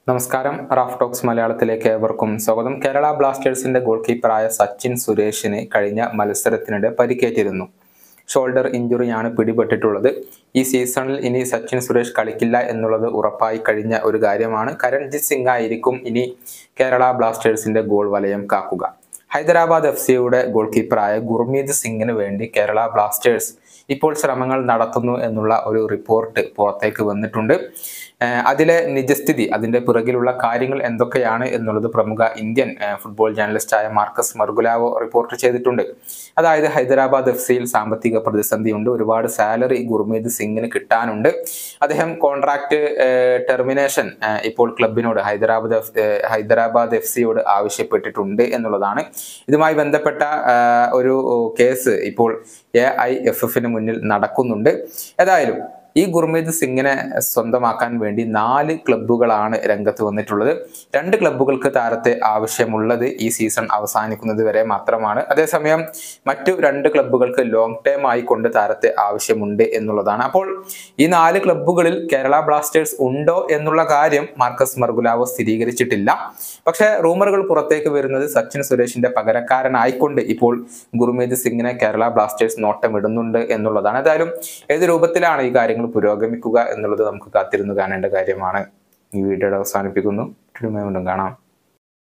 നമസ്കാരം Raf talks മലയാളത്തിലേക്ക് ഏവർക്കും സ്വാഗതം കേരള ബ്ലാസ്റ്റേഴ്സിന്റെ ഗോൾ കീപ്പറായ സച്ചിൻ സുരേഷിന് കഴിഞ്ഞ മത്സരത്തിനിടെ പരിക്കേറ്റിരുന്നു ഷോൾഡർ ഇഞ്ചുറിയാണ് പിടിപെട്ടിട്ടുള്ളത് ഈ സീസണിൽ ഇനി സച്ചിൻ സുരേഷ് കളിക്കില്ല എന്നുള്ളത് ഉറപ്പായി കഴിഞ്ഞ ഒരു കാര്യമാണ് കരൺജിത് സിംഗ് ആയിരിക്കും ഇനി കേരള ബ്ലാസ്റ്റേഴ്സിന്റെ ഗോൾ വലയം കാക്കുക ഹൈദരാബാദ് എഫ് സിയുടെ ഗോൾ കീപ്പറായ ഗുർമീത് സിംഗിന് വേണ്ടി കേരള ബ്ലാസ്റ്റേഴ്സ് ഇപ്പോൾ ശ്രമങ്ങൾ നടത്തുന്നു എന്നുള്ള ഒരു റിപ്പോർട്ട് പുറത്തേക്ക് വന്നിട്ടുണ്ട് ഏഹ് അതിലെ നിജസ്ഥിതി അതിന്റെ പിറകിലുള്ള കാര്യങ്ങൾ എന്തൊക്കെയാണ് എന്നുള്ളത് പ്രമുഖ ഇന്ത്യൻ ഏഹ് ഫുട്ബോൾ ജേർണലിസ്റ്റായ മാർക്കസ് മർഗുലാവോ റിപ്പോർട്ട് ചെയ്തിട്ടുണ്ട് അതായത് ഹൈദരാബാദ് എഫ് സിയിൽ സാമ്പത്തിക പ്രതിസന്ധിയുണ്ട് ഒരുപാട് സാലറി ഗുർമീത് സിംഗിന് കിട്ടാനുണ്ട് അദ്ദേഹം കോൺട്രാക്ട് ടെർമിനേഷൻ ഇപ്പോൾ ക്ലബിനോട് ഹൈദരാബാദ് എഫ് ഏഹ് ഹൈദരാബാദ് എഫ് സിയോട് ആവശ്യപ്പെട്ടിട്ടുണ്ട് എന്നുള്ളതാണ് ഇതുമായി ബന്ധപ്പെട്ട ഏഹ് ഒരു കേസ് ഇപ്പോൾ എ ഐ എഫ് എഫിന് മുന്നിൽ നടക്കുന്നുണ്ട് ഏതായാലും ഈ ഗുർമീത് സിംഗിനെ സ്വന്തമാക്കാൻ വേണ്ടി നാല് ക്ലബ്ബുകളാണ് രംഗത്ത് വന്നിട്ടുള്ളത് രണ്ട് ക്ലബ്ബുകൾക്ക് താരത്തെ ആവശ്യമുള്ളത് ഈ സീസൺ അവസാനിക്കുന്നത് വരെ മാത്രമാണ് അതേസമയം മറ്റു രണ്ട് ക്ലബ്ബുകൾക്ക് ലോങ് ടേം ആയി കൊണ്ട് താരത്തെ ആവശ്യമുണ്ട് എന്നുള്ളതാണ് അപ്പോൾ ഈ നാല് ക്ലബ്ബുകളിൽ കേരള ബ്ലാസ്റ്റേഴ്സ് ഉണ്ടോ എന്നുള്ള കാര്യം മാർക്കസ് മർഗുലാവോ സ്ഥിരീകരിച്ചിട്ടില്ല പക്ഷേ റൂമറുകൾ പുറത്തേക്ക് വരുന്നത് സച്ചിൻ സുരേഷിന്റെ പകരക്കാരനായിക്കൊണ്ട് ഇപ്പോൾ ഗുർമീത് സിംഗിനെ കേരള ബ്ലാസ്റ്റേഴ്സ് നോട്ടമിടുന്നുണ്ട് എന്നുള്ളതാണ് ഏതായാലും ഏത് രൂപത്തിലാണ് ഈ കാര്യങ്ങൾ പുരോഗമിക്കുക എന്നുള്ളത് നമുക്ക് കാത്തിരുന്ന് കാണേണ്ട കാര്യമാണ് ഈ വീഡിയോയുടെ അവസാനിപ്പിക്കുന്നു വീണ്ടും കാണാം